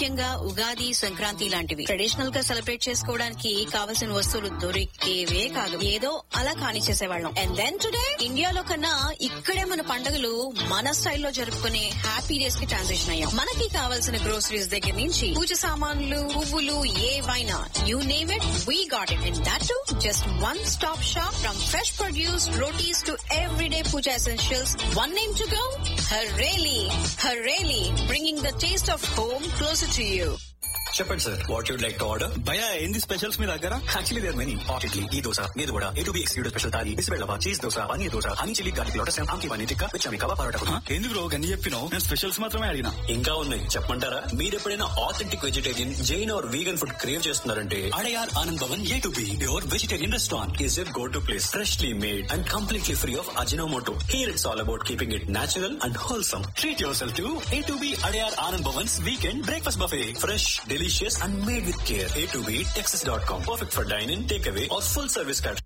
ముఖ్యంగా ఉగాది సంక్రాంతి లాంటివి ట్రెడిషనల్ గా సెలబ్రేట్ చేసుకోవడానికి కావలసిన వస్తువులు దొరికేవే కాదు ఏదో అలా కానిచ్చేసేవాళ్ళం అండ్ దెన్ టుడే ఇండియాలో కన్నా ఇక్కడే మన పండుగలు మన స్టైల్లో జరుపుకునే హ్యాపీ డేస్ కి ట్రాన్సిషన్ అయ్యాం మనకి కావాల్సిన గ్రోసరీస్ దగ్గర నుంచి పూజ సామాన్లు పువ్వులు ఏవైనా you name it we got it in that too just one stop shop from fresh produce rotis to everyday puja essentials one name to go Hareli Hareli bringing the taste of home closer to you చెప్పండి sir what you'd like to order భయ ఏంది specials మీ దగ్గర actually there many hot idli ఈ దోశ మీద కూడా A to B excluded special thali బిస్బెల్లవా cheese dosa paneer dosa honey chilli garlic lotus ఆమ్కి పన్నీర్ టిక్కా విచమి కబాబ్ పరోటా ఆ, ఏంది బ్రో గన్ని చెప్పినావు నేను స్పెషల్స్ మాత్రమే అడిగినా ఇంకా ఉన్నాయి చెప్పమంటారా మీరు ఎప్పుడైనా authentic vegetarian Jain or vegan food crave చేస్తున్నారంటే Adyar Anand Bhavan A to B your vegetarian restaurant is your go to place freshly made and completely free of Ajinomoto here it's all about keeping it natural and wholesome treat yourself to A to B Adyar Anand Bhavan's weekend breakfast buffet fresh delicious and made with care A to B Texas dot com perfect for dyne in take away or full service cat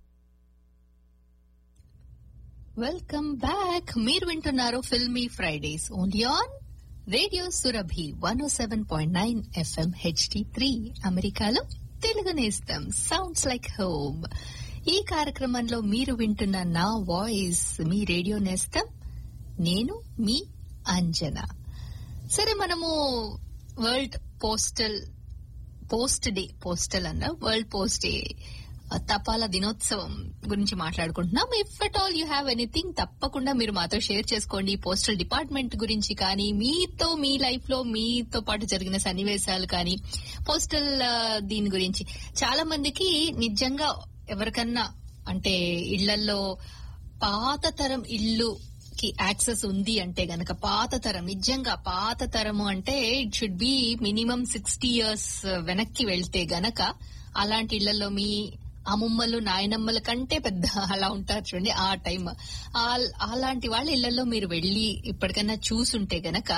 welcome back మీరు వింటున్నారు filmy Fridays only on radio Surabhi one O seven point nine FM HD three అమెరికాలో తెలుగు నేస్తం sounds like home ఈ కార్యక్రమంలో మీరు వింటున్న నా voice మీ radio నేస్తం నేను మీ అంజన సరే మనము world postal post day postal అన్న వరల్డ్ పోస్ట్ డే తపాలా దినోత్సవం గురించి మాట్లాడుకుంటున్నాం if at all you have anything తప్పకుండా మీరు మాతో షేర్ చేసుకోండి పోస్టల్ డిపార్ట్మెంట్ గురించి కానీ మీతో మీ లైఫ్ లో మీతో పాటు జరిగిన సన్నివేశాలు కానీ పోస్టల్ ఆ, దీని గురించి చాలా మందికి నిజంగా ఎవరికన్నా అంటే ఇళ్లలో పాత తరం ఇల్లు కి యాక్సెస్ ఉంది అంటే గనక పాత తరం నిజంగా పాత తరము అంటే it should be minimum sixty years వెనక్కి వెళ్తే గనక అలాంటి ఇళ్లలో మీ అమ్మమ్మలు నాయనమ్మల కంటే పెద్ద అలా ఉంటారు చూడండి ఆ టైం ఆ- అలాంటి వాళ్ళ ఇళ్లలో మీరు వెళ్లి ఇప్పటికైనా చూసుంటే గనక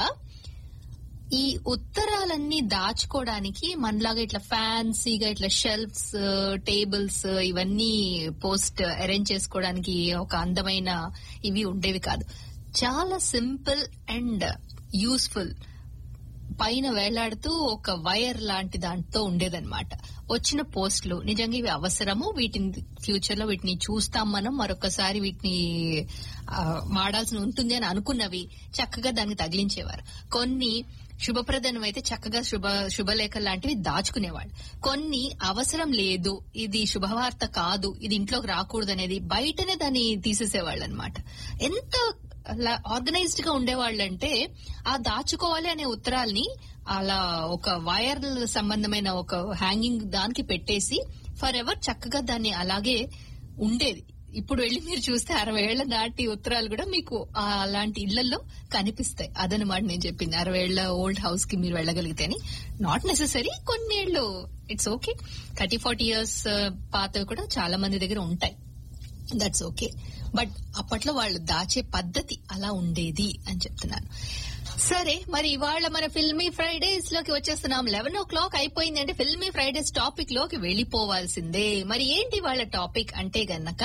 ఈ ఉత్తరాలన్నీ దాచుకోవడానికి మనలాగా ఇట్లా ఫ్యాన్సీగా ఇట్లా షెల్ఫ్స్ టేబుల్స్ ఇవన్నీ పోస్ట్ అరేంజ్ చేసుకోవడానికి ఒక అందమైన ఇవి ఉండేవి కాదు చాలా సింపుల్ అండ్ యూస్ఫుల్ పైన వేలాడుతూ ఒక వైర్ లాంటి దాంతో ఉండేదన్నమాట వచ్చిన పోస్టులు నిజంగా ఇవి అవసరము వీటిని ఫ్యూచర్ లో వీటిని చూస్తాం మనం మరొకసారి వీటిని ఆ, వాడాల్సి ఉంటుంది అని అనుకున్నవి చక్కగా దానికి తగిలించేవారు కొన్ని శుభప్రదనం అయితే చక్కగా శుభ శుభలేఖ లాంటివి దాచుకునేవాడు కొన్ని అవసరం లేదు ఇది శుభవార్త కాదు ఇది ఇంట్లోకి రాకూడదు అనేది బయటనే దాన్ని తీసేసేవాళ్ళు అనమాట ఎంత ఆర్గనైజ్డ్ గా ఉండేవాళ్ళంటే ఆ దాచుకోవాలి అనే ఉత్తరాల్ని అలా ఒక వైర్ సంబంధమైన ఒక హ్యాంగింగ్ దానికి పెట్టేసి ఫర్ ఎవర్ చక్కగా దాన్ని అలాగే ఉండేది ఇప్పుడు వెళ్ళి మీరు చూస్తే అరవై ఏళ్ల దాటి ఉత్తరాలు కూడా మీకు ఆ అలాంటి ఇళ్లలో కనిపిస్తాయి అదనమాట నేను చెప్పింది అరవై ఏళ్ల ఓల్డ్ హౌస్ కి మీరు వెళ్ళగలిగితేని నాట్ నెసెసరీ కొన్ని ఏళ్ళు it's okay thirty forty years పాతవి కూడా చాలా మంది దగ్గర ఉంటాయి దట్స్ ఓకే బట్ అప్పట్లో వాళ్ళు దాచే పద్ధతి అలా ఉండేది అని చెప్తున్నాను సరే మరి ఇవాళ మన ఫిల్మీ ఫ్రైడేస్ లోకి వచ్చేస్తున్నాం లెవెన్ ఓ క్లాక్ అయిపోయింది అంటే ఫిల్మీ ఫ్రైడేస్ టాపిక్ లోకి వెళ్ళిపోవాల్సిందే మరి ఏంటి వాళ్ళ టాపిక్ అంటే గనక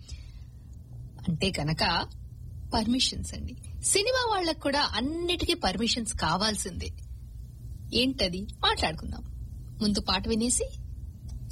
అంటే గనక పర్మిషన్స్ అండి సినిమా వాళ్ళకు కూడా అన్నిటికీ పర్మిషన్స్ కావాల్సిందే ఏంటది మాట్లాడుకుందాం ముందు పాట వినేసి